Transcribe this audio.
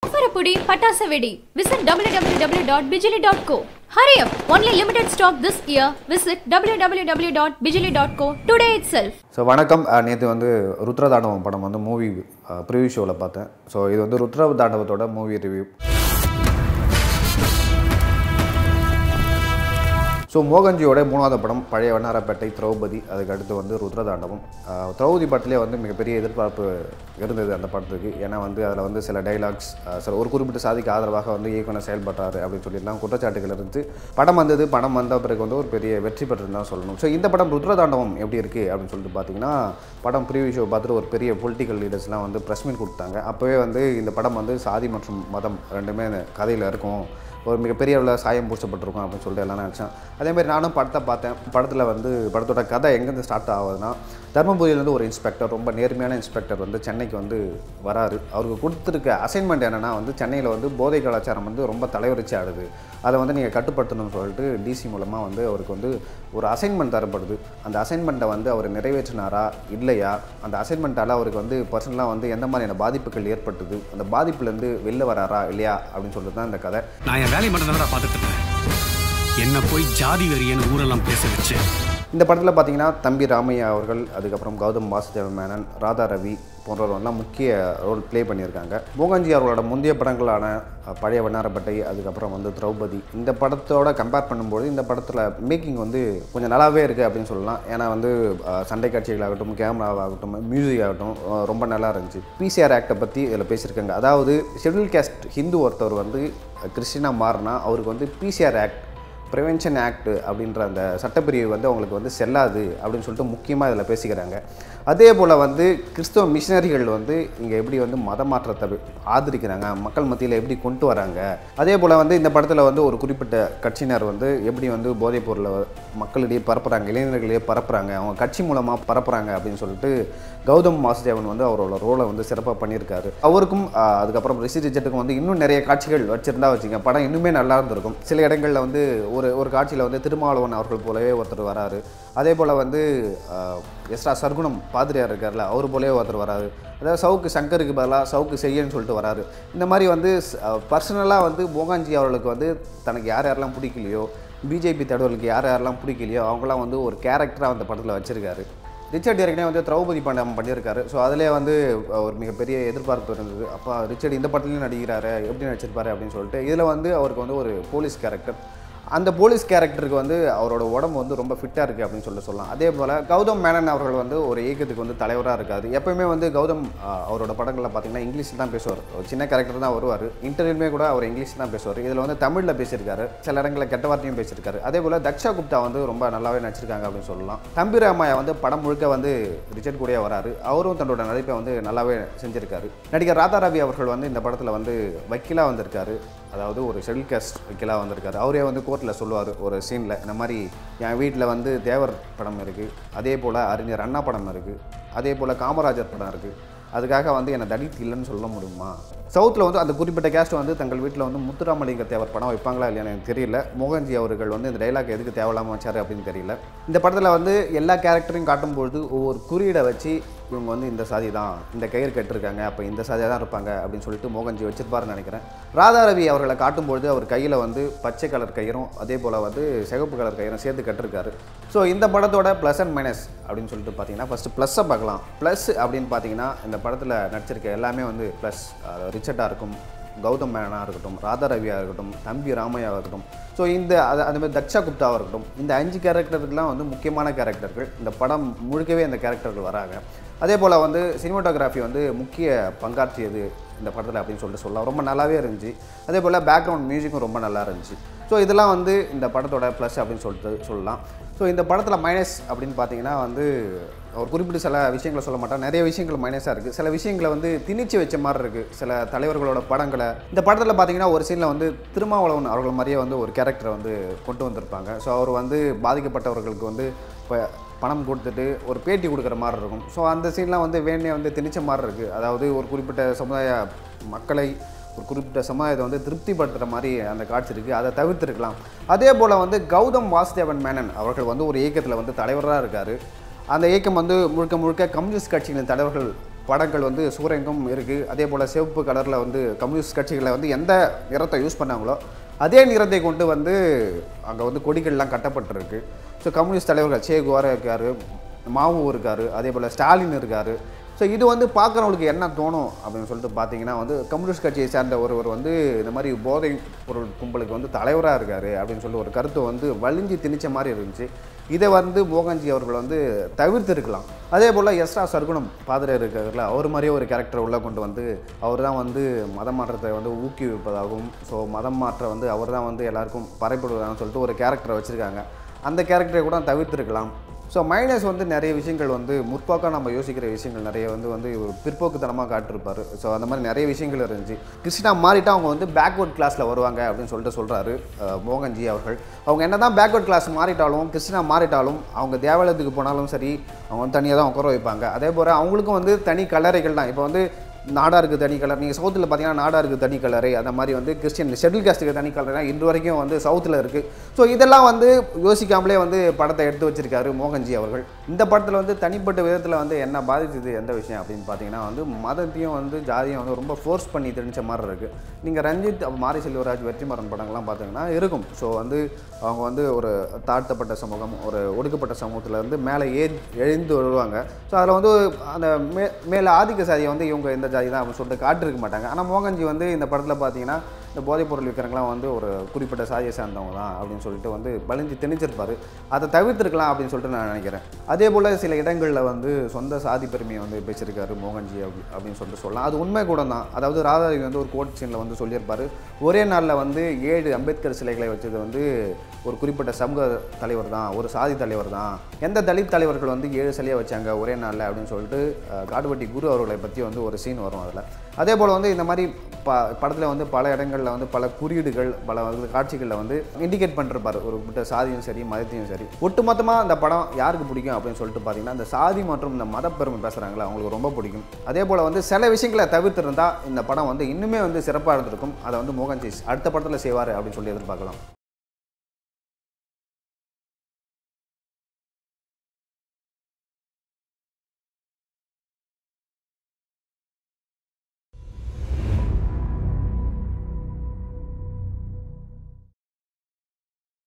Farapudi Patasa Vedi. Visit www.bijili.co. Hurry up! Only limited stock this year. Visit www.bijili.co today itself. So வணக்கம் நேற்று வந்து ருத்ரதாண்டவம் படம் வந்து movie preview ஷோவில் பார்த்தேன் ஸோ இது வந்து ருத்ர தாண்டவத்தோட மூவி ரிவ்யூ ஸோ மோகன்ஜியோட மூணாவது படம் பழைய வண்ணாரப்பேட்டை திரௌபதி அதுக்கு அடுத்து வந்து ருத்ரதாண்டவம் அஹ், திரௌபதி படத்திலே வந்து மிகப்பெரிய எதிர்பார்ப்பு இருந்தது அந்த படத்துக்கு ஏன்னா வந்து அதில் வந்து சில டைலாக்ஸ் சில ஒரு குறிப்பிட்ட சாதிக்கு ஆதரவாக வந்து இயக்குனர் செயல்பட்டார் அப்படின்னு சொல்லிலாம் குற்றச்சாட்டுகள் இருந்து படம் வந்தது படம் வந்த பிறகு வந்து ஒரு பெரிய வெற்றி பெற்றுன்னு தான் சொல்லணும் ஸோ இந்த படம் ருத்ரதாண்டவம் எப்படி இருக்குது அப்படின்னு சொல்லிட்டு பார்த்தீங்கன்னா படம் ப்ரீவியூ ஷோ பார்த்துட்டு ஒரு பெரிய பொலிட்டிக்கல் லீடர்ஸ்லாம் வந்து ப்ரெஸ் மீட் கொடுத்தாங்க அப்போவே வந்து இந்த படம் வந்து சாதி மற்றும் மதம் ரெண்டுமே இந்த கதையில் இருக்கும் ஒரு மிகப்பெரிய அளவில் சாயம் பூசப்பட்டிருக்கும் அப்படின்னு சொல்லிட்டு எல்லாம் நினச்சேன் அதேமாதிரி நானும் படத்தை பார்த்தேன் படத்தில் வந்து படத்தோட கதை எங்கேருந்து ஸ்டார்ட் ஆகுதுன்னா தர்மபுரியிலேருந்து ஒரு இன்ஸ்பெக்டர் ரொம்ப நேர்மையான இன்ஸ்பெக்டர் வந்து சென்னைக்கு வந்து வராரு அவருக்கு கொடுத்துருக்க அசைன்மெண்ட் என்னென்னா வந்து சென்னையில் வந்து போதை கலாச்சாரம் வந்து ரொம்ப தலைவரிச்சு ஆடுது அதை வந்து நீங்கள் கட்டுப்படுத்தணும்னு சொல்லிட்டு டிசி மூலமாக வந்து அவருக்கு வந்து ஒரு அசைன்மெண்ட் தரப்படுது அந்த அசைன்மெண்ட்டை வந்து அவர் நிறைவேற்றினாரா இல்லையா அந்த அசைன்மெண்ட்டால் அவருக்கு வந்து பர்சனலாக வந்து எந்த மாதிரியான பாதிப்புகள் ஏற்பட்டது அந்த பாதிப்புலேருந்து வெளில வராரா இல்லையா அப்படின்னு சொல்லிட்டு தான் இந்த கதை நான் என் வேலையை மட்டும் தான் பார்த்துட்டு இருக்கேன் என்ன போய் ஜாதி வெறியன்னு ஊரெல்லாம் பேச வச்சு இந்த படத்தில் பார்த்தீங்கன்னா தம்பி ராமையா அவர்கள் அதுக்கப்புறம் கௌதம் வாசுதேவ மேனன் ராதா ரவி போன்றவர்கள்லாம் முக்கிய ரோல் ப்ளே பண்ணியிருக்காங்க மோகன்ஜி அவர்களோட முந்தைய படங்களான அஹ், பழைய வண்ணாரப்பட்டை அதுக்கப்புறம் வந்து திரௌபதி இந்த படத்தோட கம்பேர் பண்ணும்போது இந்த படத்தில் மேக்கிங் வந்து கொஞ்சம் நல்லாவே இருக்குது அப்படின்னு சொல்லலாம் ஏன்னா வந்து அஹ், சண்டை காட்சிகளாகட்டும் கேமராவாகட்டும் மியூசிக் ஆகட்டும் அஹ், ரொம்ப நல்லா இருந்துச்சு பிசிஆர் ஆக்டை பற்றி இதில் பேசியிருக்காங்க அதாவது ஷெட்யூல் கேஸ்ட் ஹிந்து ஒருத்தர் வந்து கிறிஸ்டினா மாறினா அவருக்கு வந்து பிசிஆர் ஆக்ட் ப்ரிவென்ஷன் ஆக்ட் அப்படின்ற அந்த சட்டப்பிரிவு வந்து அவங்களுக்கு வந்து செல்லாது அப்படின்னு சொல்லிட்டு முக்கியமாக இதில் பேசிக்கிறாங்க அதே போல் வந்து கிறிஸ்தவ மிஷினரிகள் வந்து இங்கே எப்படி வந்து மத மாற்றத்தை ஆதரிக்கிறாங்க மக்கள் மத்தியில் எப்படி கொண்டு வராங்க அதே போல் வந்து இந்த படத்தில் வந்து ஒரு குறிப்பிட்ட கட்சியினர் வந்து எப்படி வந்து போதைப் பொருளை மக்களிடையே பரப்புகிறாங்க இளைஞர்களிடையே பரப்புகிறாங்க அவங்க கட்சி மூலமாக பரப்புகிறாங்க அப்படின்னு சொல்லிட்டு கௌதம் வாசுதேவன் வந்து அவரோட ரோலை வந்து சிறப்பாக பண்ணியிருக்காரு அவருக்கும் ஆஹ், அதுக்கப்புறம் ரிஷி ரிச்சர்ட்டுக்கும் வந்து இன்னும் நிறைய காட்சிகள் வச்சிருந்தா வச்சுங்க படம் இன்னுமே நல்லா இருந்திருக்கும் சில இடங்களில் வந்து ஒரு ஒரு காட்சியில் வந்து திருமாவளவன் அவர்கள் போலவே ஒருத்தர் வராரு அதே போல் வந்து ஆஹ், எஸ்ரா சர்க்குணம் பாதிரியார் இருக்கார்ல அவர் போலவே ஒருத்தர் வராரு அதாவது சவுக்கு சங்கருக்கு பதிலாக சவுக்கு செய்யன்னு சொல்லிட்டு வராரு இந்த மாதிரி வந்து பர்சனலாக வந்து மோகான்ஜி அவர்களுக்கு வந்து தனக்கு யார் யாரெல்லாம் பிடிக்கலையோ பிஜேபி தடவலுக்கு யார் யாரெல்லாம் பிடிக்கலையோ அவங்களாம் வந்து ஒரு கேரக்டராக அந்த படத்தில் வச்சிருக்காரு ரிச்சர்ட் ஏற்கனவே வந்து திரௌபதி பண்டம் பண்ணியிருக்காரு ஸோ அதிலே வந்து அஹ், ஒரு மிகப்பெரிய எதிர்பார்ப்பு இருந்தது அப்போ ரிச்சர்ட் இந்த படத்துலையும் நடிக்கிறாரு எப்படி நடிச்சிருப்பாரு அப்படின்னு சொல்லிட்டு இதில் வந்து அவருக்கு வந்து ஒரு போலீஸ் கேரக்டர் அந்த போலீஸ் கேரக்டருக்கு வந்து அவரோட உடம்பு வந்து ரொம்ப ஃபிட்டாக இருக்குது அப்படின்னு சொல்லி சொல்லலாம் அதே போல் கௌதம் மேனன் அவர்கள் வந்து ஒரு இயக்கத்துக்கு வந்து தலைவராக இருக்காரு எப்பயுமே வந்து கௌதம் அஹ், அவரோட படங்களில் பார்த்தீங்கன்னா இங்கிலீஷில் தான் பேசுவார் ஒரு சின்ன கேரக்டர் தான் வருவார் இன்டர்வியூமே கூட அவர் இங்கிலீஷ் தான் பேசுவார் இதில் வந்து தமிழில் பேசியிருக்காரு சில இடங்களில் கெட்ட வார்த்தையும் பேசியிருக்காரு அதே போல் தக்ஷா குப்தா வந்து ரொம்ப நல்லாவே நடிச்சிருக்காங்க அப்படின்னு சொல்லலாம் தம்பி ராமாயா வந்து படம் முழுக்க வந்து ரிச்சர்ட் கூடயே வராரு அவரும் தன்னோட நடிப்பை வந்து நல்லாவே செஞ்சிருக்காரு நடிகர் ராதா ரவி அவர்கள் வந்து இந்த படத்தில் வந்து வக்கீலாக வந்திருக்காரு அதாவது ஒரு ஷெடியூல் காஸ்ட் வக்கீலாக வந்திருக்காரு அவரே வந்து கோர்ட்டில் சொல்லுவார் ஒரு சீனில் இந்த மாதிரி என் வீட்டில் வந்து தேவர் படம் இருக்குது அதே போல் அறிஞர் அண்ணா படம் இருக்குது அதே போல் காமராஜர் படம் இருக்குது அதுக்காக வந்து என்னை தலித் இல்லைன்னு சொல்ல முடியுமா சவுத்தில் வந்து அந்த குறிப்பிட்ட கேஸ்ட் வந்து தங்கள் வீட்டில் வந்து முத்துராமலிங்க தேவர் படம் வைப்பாங்களா இல்லையான்னு எனக்கு தெரியல மோகன்ஜி அவர்கள் வந்து இந்த டைலாக் எதுக்கு தேவையில்லாமல் வச்சாரு அப்படின்னு தெரியல இந்த படத்தில் வந்து எல்லா கேரக்டரையும் காட்டும்பொழுது ஒவ்வொரு குறியீடை வச்சு இவங்க வந்து இந்த சாதி தான் இந்த கயிறு கட்டிருக்காங்க அப்போ இந்த சாதியாக தான் இருப்பாங்க அப்படின்னு சொல்லிட்டு மோகன்ஜி வச்சிருப்பாருன்னு நினைக்கிறேன் ராதாரவி அவர்களை காட்டும்பொழுது அவர் கையில் வந்து பச்சை கலர் கயிறும் அதே போல் வந்து சிகப்பு கலர் கயிறும் சேர்த்து கட்டிருக்காரு ஸோ இந்த படத்தோட ப்ளஸ் அண்ட் மைனஸ் அப்படின்னு சொல்லிட்டு பார்த்தீங்கன்னா ஃபஸ்ட்டு ப்ளஸ்ஸை பார்க்கலாம் ப்ளஸ் அப்படின்னு பார்த்தீங்கன்னா இந்த படத்தில் நடிச்சிருக்க எல்லாமே வந்து ப்ளஸ் ரிச்சர்டாக இருக்கும் கௌதம் மேனனாக இருக்கட்டும் ராதா ரவியாக இருக்கட்டும் தம்பி ராமையாவாக இருக்கட்டும் ஸோ இந்த அது அந்த மாதிரி தக்ஷா குப்தாவாக இருக்கட்டும் இந்த அஞ்சு கேரக்டருக்குலாம் வந்து முக்கியமான கேரக்டர்கள் இந்த படம் முழுக்கவே இந்த கேரக்டர்கள் வராங்க அதே போல் வந்து சினிமாட்டோகிராஃபி வந்து முக்கிய பங்காற்றியது இந்த படத்தில் அப்படின்னு சொல்லிட்டு சொல்லலாம் ரொம்ப நல்லாவே இருந்துச்சு அதே போல் பேக்ரவுண்ட் மியூசிக்கும் ரொம்ப நல்லா இருந்துச்சு ஸோ இதெல்லாம் வந்து இந்த படத்தோட ப்ளஸ் அப்படின்னு சொல்லிட்டு சொல்லலாம் ஸோ இந்த படத்தில் மைனஸ் அப்படின்னு பார்த்தீங்கன்னா வந்து ஒரு குறிப்பிட்ட சில விஷயங்களை சொல்ல மாட்டேன் நிறைய விஷயங்கள் மைனஸாக இருக்குது சில விஷயங்களை வந்து திணிச்சு வச்ச மாதிரி இருக்குது சில தலைவர்களோட படங்களை இந்த படத்தில் பார்த்தீங்கன்னா ஒரு சீனில் வந்து திருமாவளவன் அவர்கள் மாதிரியே வந்து ஒரு கேரக்டரை வந்து கொண்டு வந்திருப்பாங்க ஸோ அவர் வந்து பாதிக்கப்பட்டவர்களுக்கு வந்து இப்போ பணம் கொடுத்துட்டு ஒரு பேட்டி கொடுக்குற மாதிரி இருக்கும் ஸோ அந்த சீன்லாம் வந்து வேணே வந்து திணிச்ச மாதிரி இருக்குது அதாவது ஒரு குறிப்பிட்ட சமுதாய மக்களை ஒரு குறிப்பிட்ட சமுதாயத்தை வந்து திருப்திப்படுத்துகிற மாதிரி அந்த காட்சி இருக்குது அதை தவிர்த்திருக்கலாம் அதே போல் வந்து கௌதம் வாசுதேவன் மேனன் அவர்கள் வந்து ஒரு இயக்கத்தில் வந்து தலைவராக இருக்கார் அந்த இயக்கம் வந்து முழுக்க முழுக்க கம்யூனிஸ்ட் கட்சிகளின் தலைவர்கள் படங்கள் வந்து சூரியங்கும் இருக்குது அதே போல் சிவப்பு கலரில் வந்து கம்யூனிஸ்ட் கட்சிகளை வந்து எந்த நிறத்தை யூஸ் பண்ணாங்களோ அதே நிறத்தை கொண்டு வந்து அங்கே வந்து கொடிகள்லாம் கட்டப்பட்டிருக்கு ஸோ கம்யூனிஸ்ட் தலைவர்கள் சே குவாரா இருக்கார் மாவு இருக்கார் அதே போல் ஸ்டாலின் இருக்கார் ஸோ இது வந்து பார்க்குறவங்களுக்கு என்ன தோணும் அப்படின்னு சொல்லிட்டு பார்த்தீங்கன்னா வந்து கம்யூனிஸ்ட் கட்சியை சேர்ந்த ஒருவர் வந்து இந்த மாதிரி போதை பொருள் கும்பலுக்கு வந்து தலைவராக இருக்கார் அப்படின்னு சொல்லி ஒரு கருத்தை வந்து வலிஞ்சு திணிச்ச மாதிரி இருந்துச்சு இதை வந்து மோகன்ஜி அவர்கள் வந்து தவிர்த்திருக்கலாம் அதே போல் எஸ்ரா சர்க்குணம் பாதிரியார் இருக்கார்ல அவர் மாதிரியே ஒரு கேரக்டரை உள்ளே கொண்டு வந்து அவர் தான் வந்து மதம் மாற்றத்தை வந்து ஊக்குவிப்பதாகவும் ஸோ மதம் மாற்றம் வந்து அவர் தான் வந்து எல்லாருக்கும் பறைப்படுவதாகவும் சொல்லிட்டு ஒரு கேரக்டரை வச்சுருக்காங்க அந்த கேரக்டரை கூட தவிர்த்திருக்கலாம் ஸோ மைனஸ் வந்து நிறைய விஷயங்கள் வந்து முற்போக்காக நம்ம யோசிக்கிற விஷயங்கள் நிறைய வந்து வந்து இவர் பிற்போக்குத்தனமாக காட்டிருப்பாரு ஸோ அந்த மாதிரி நிறைய விஷயங்கள் இருந்துச்சு கிருஷ்ணா மாறிட்டா அவங்க வந்து பேக்வர்ட் கிளாஸில் வருவாங்க அப்படின்னு சொல்லிட்டு சொல்கிறாரு மோகன்ஜி அவர்கள் அவங்க என்ன தான் பேக்வர்ட் கிளாஸ் மாறிட்டாலும் கிருஷ்ணா மாறிட்டாலும் அவங்க தேவாலயத்துக்கு போனாலும் சரி அவங்க வந்து தனியாக தான் உட்கார வைப்பாங்க அதே போல் அவங்களுக்கும் வந்து தனி கலரைகள் தான் இப்போ வந்து நாடாருக்கு தனி கலர் நீங்கள் சவுத்தில் பார்த்தீங்கன்னா நாடாருக்கு தனி கலரு அந்த மாதிரி வந்து கிறிஸ்டியன் ஷெட்யூல் காஸ்ட்டுக்கு தனி கலர் இன்று வரைக்கும் வந்து சவுத்தில் இருக்குது ஸோ இதெல்லாம் வந்து யோசிக்காமலே வந்து படத்தை எடுத்து வச்சிருக்காரு மோகன்ஜி அவர்கள் இந்த படத்தில் வந்து தனிப்பட்ட விதத்தில் வந்து என்ன பாதிச்சது எந்த விஷயம் அப்படின்னு பார்த்தீங்கன்னா வந்து மதத்தையும் வந்து ஜாதியும் வந்து ரொம்ப ஃபோர்ஸ் பண்ணி திணிச்ச மாதிரி இருக்குது நீங்கள் ரஞ்சித் மாரி செல்வராஜ் வெற்றிமாறன் படங்கள்லாம் பார்த்தீங்கன்னா இருக்கும் ஸோ வந்து அவங்க வந்து ஒரு தாழ்த்தப்பட்ட சமூகம் ஒரு ஒடுக்கப்பட்ட சமூகத்தில் இருந்து மேலே ஏ எழுந்து வருவாங்க ஸோ அதில் வந்து அந்த மே மேலே ஆதிக்க சாதியை வந்து இவங்க இந்த ஜாதி தான் அப்படின்னு சொல்லிட்டு காட்டிருக்க மாட்டாங்க ஆனால் மோகன்ஜி வந்து இந்த படத்தில் பார்த்தீங்கன்னா இந்த போதைப்பொருள் விற்கிறவங்களாம் வந்து ஒரு குறிப்பிட்ட சாதியை சார்ந்தவங்க தான் அப்படின்னு சொல்லிட்டு வந்து வலிஞ்சு திணிச்சிருப்பாரு அதை தவிர்த்திருக்கலாம் அப்படின்னு சொல்லிட்டு நான் நினைக்கிறேன் அதே போல் சில இடங்களில் வந்து சொந்த சாதி பெருமையை வந்து பேசியிருக்காரு மோகன்ஜி அப்படி அப்படின்னு சொல்லிட்டு சொல்லலாம் அது உண்மை கூட தான் அதாவது ராதாரவி வந்து ஒரு கோர்ட் சீனில் வந்து சொல்லியிருப்பாரு ஒரே நாளில் வந்து ஏழு அம்பேத்கர் சிலைகளை வச்சது வந்து ஒரு குறிப்பிட்ட சமூக தலைவர் தான் ஒரு சாதி தலைவர் தான் எந்த தலித் தலைவர்கள் வந்து ஏழு சிலையை வச்சாங்க ஒரே நாளில் அப்படின்னு சொல்லிட்டு அஹ், காடுவெட்டி குரு அவர்களை பற்றி வந்து ஒரு சீன் வரும் அதில் அதே போல் வந்து இந்த மாதிரி ப படத்தில் வந்து பல இடங்களில் வந்து பல குறியீடுகள் பல வந்து காட்சிகளில் வந்து இண்டிகேட் பண்ணிருப்பார் ஒரு குறிப்பிட்ட சாதியும் சரி மதத்தையும் சரி ஒட்டுமொத்தமாக அந்த படம் யாருக்கு பிடிக்கும் அப்படின்னு சொல்லிட்டு பார்த்தீங்கன்னா இந்த சாதி மற்றும் இந்த மதப்பெருமை பேசுகிறாங்களா அவங்களுக்கு ரொம்ப பிடிக்கும் அதே போல் வந்து சில விஷயங்களை தவிர்த்திருந்தா இந்த படம் வந்து இன்னுமே வந்து சிறப்பாக இருந்திருக்கும் அதை வந்து மோகன்ஜி அடுத்த படத்தில் செய்வார் அப்படின்னு சொல்லி எதிர்பார்க்கலாம்